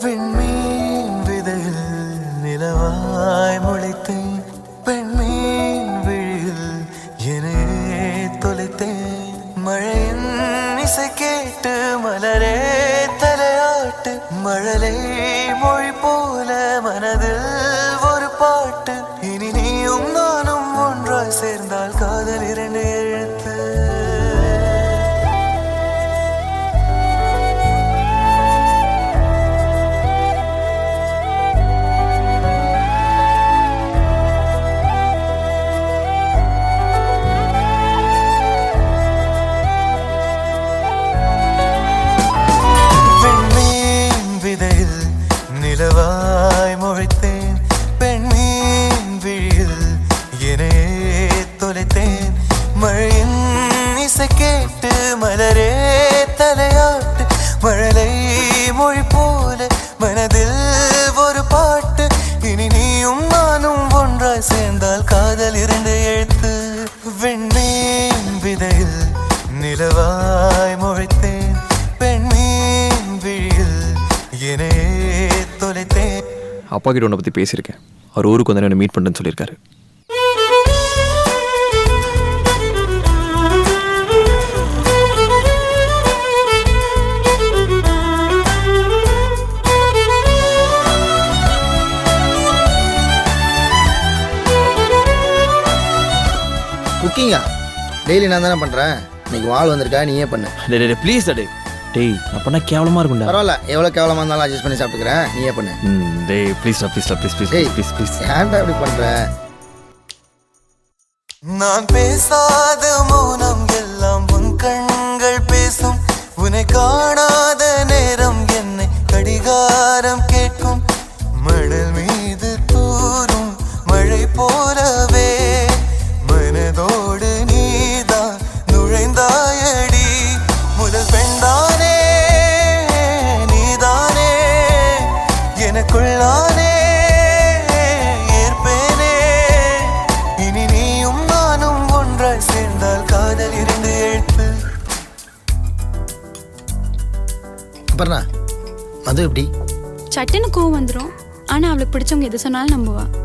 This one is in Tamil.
விண்மீன் விதையில் நிலவாய் முளைத்தேன் பெண்மீன் விழியில் என்னையே தொலைத்தேன் மழையின் இசை கேட்டு மலரே தலையாட்டு மழலை மொழி போல மனதில் ஒரு பாட்டு இனி நீயும் நானும் ஒன்றாய் சேர்ந்தால் காதல் இரண்டு எழுத்து பெண்மீன் விதையில் நிலவாய் முளைத்தேன் பெண்மீன் விழியில் என்னையே தொலைத்தேன் மழையின் இசை கேட்டு மலரே தலையாட்டு மழலை மொழி போல மனதில் ஒரு பாட்டு இனி நீயும் நானும் ஒன்றாய் சேர்ந்தால் காதல் இரண்டு எழுத்து வெண்மீன் விதையில் நிலவாய் முளைத்தேன் பெண்மீன் விழியில் என்னையே தொலைத்தேன் அப்பா கிட்ட உன்னை பற்றி பேசியிருக்கேன் அவர் ஊருக்கு வந்து என்ன மீட் பண்ணுறேன்னு சொல்லியிருக்காரு குக்கிங்கா டெய்லி நான் தானே பண்ணுறேன் இன்னைக்கு வாழ் வந்திருக்கா நீயே பண்ணு டே டே ப்ளீஸ் டே டேய் நான் பண்ணால் கேவலமாக இருக்கும்டா பரவாயில்ல எவ்வளோ கேவலமாக இருந்தாலும் அட்ஜஸ்ட் பண்ணி சாப்பிட்டுக்கிறேன் நீயே பண்ணு ம் டேய் ப்ளீஸ்டா ப்ளீஸ்டா ப்ளீஸ் ப்ளீஸ் டேய் ப்ளீஸ் ப்ளீஸ் ஏன்டா இப்படி பண்ணுற நான் பேசாத மௌனம் எல்லாம் உன் கண்கள் பேசும் உன்னை காணாத நேரம் என்னை கடிகாரம் கேட்கும் மணல் மீது தூரும் மழை போலவே மனதோடு நீதான் நுழைந்தாயடி முதல் பெண்தானே நீதானே எனக்குள்ளானே ஏற்பேனே இனி நீயும் நானும் ஒன்றாய் சேர்ந்தால் காதல் இருந்து எழுத்து அப்புறம்ண்ணா மது எப்படி சட்டுன்னு கோவம் வந்துடும் ஆனால் அவளுக்கு பிடிச்சவங்க எது சொன்னாலும் நம்புவா